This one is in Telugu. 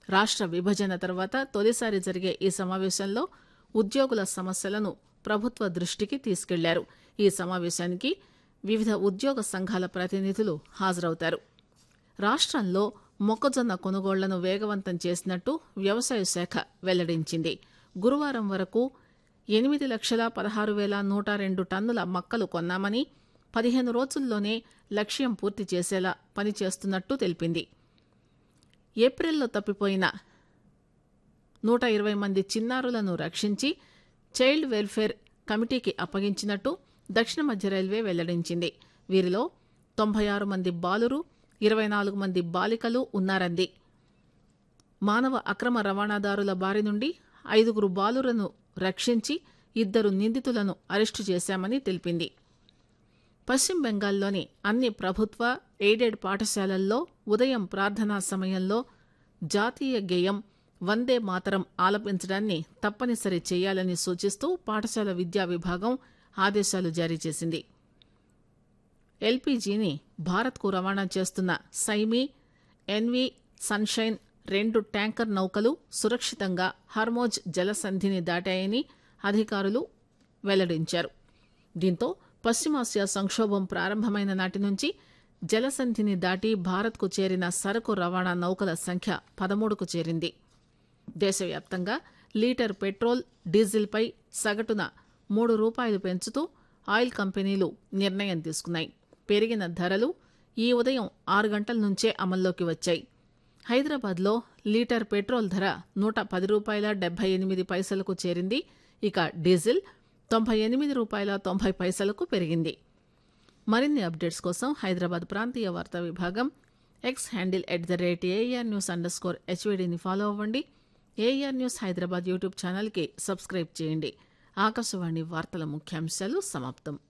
రాష్ట్ర విభజన తర్వాత తొలిసారి జరిగే ఈ సమావేశంలో ఉద్యోగుల సమస్యలను ప్రభుత్వ దృష్టికి తీసుకెళ్లారు ఈ సమావేశానికి వివిధ ఉద్యోగ సంఘాల ప్రతినిధులు హాజరవుతారు రాష్ట్రంలో మొక్కజొన్న కొనుగోళ్లను వేగవంతం చేసినట్టు వ్యవసాయ శాఖ వెల్లడించింది గురువారం వరకు ఎనిమిది లక్షల పదహారు వేల నూట రెండు టన్నుల మక్కలు కొన్నామని పదిహేను రోజుల్లోనే లక్ష్యం పూర్తి చేసేలా పనిచేస్తున్నట్టు తెలిపింది ఏప్రిల్లో తప్పిపోయిన నూట ఇరవై మంది చిన్నారులను రక్షించి చైల్డ్ వెల్ఫేర్ కమిటీకి అప్పగించినట్టు దక్షిణ మధ్య రైల్వే వెల్లడించింది వీరిలో తొంభై ఆరు మంది బాలురు ఇరవై నాలుగు మంది బాలికలు ఉన్నారంది మానవ అక్రమ రవాణాదారుల బారి నుండి ఐదుగురు బాలురను రక్షించి ఇద్దరు నిందితులను అరెస్టు చేశామని తెలిపింది పశ్చిమ బెంగాల్లోని అన్ని ప్రభుత్వ ఎయిడెడ్ పాఠశాలల్లో ఉదయం ప్రార్థనా సమయంలో జాతీయ గేయం వందే మాతరం ఆలపించడాన్ని తప్పనిసరి చేయాలని సూచిస్తూ పాఠశాల విద్యా విభాగం ఆదేశాలు జారీ చేసింది ఎల్పీజీని భారత్కు రవాణా చేస్తున్న సైమి ఎన్వి సన్షైన్ రెండు ట్యాంకర్ నౌకలు సురక్షితంగా హర్మోజ్ జలసంధిని దాటాయని అధికారులు వెల్లడించారు దీంతో పశ్చిమాసియా సంక్షోభం ప్రారంభమైన నాటి నుంచి జలసంధిని దాటి భారత్కు చేరిన సరకు రవాణా నౌకల సంఖ్య పదమూడుకు చేరింది దేశవ్యాప్తంగా లీటర్ పెట్రోల్ డీజిల్పై సగటున మూడు రూపాయలు పెంచుతూ ఆయిల్ కంపెనీలు నిర్ణయం తీసుకున్నాయి పెరిగిన ధరలు ఈ ఉదయం ఆరు గంటల నుంచే అమల్లోకి వచ్చాయి హైదరాబాద్లో లీటర్ పెట్రోల్ ధర నూట పది రూపాయల డెబ్బై ఎనిమిది పైసలకు చేరింది ఇక డీజిల్ తొంభై ఎనిమిది రూపాయల తొంభై పైసలకు పెరిగింది మరిన్ని అప్డేట్స్ కోసం హైదరాబాద్ ప్రాంతీయ వార్తా విభాగం X handle at the rate AIR news underscore హెచ్వీడీని ఫాలో అవ్వండి ఏఆర్ న్యూస్ హైదరాబాద్ యూట్యూబ్ ఛానల్కి సబ్స్క్రైబ్ చేయండి ఆకాశవాణి వార్తల ముఖ్యాంశాలు సమాప్తం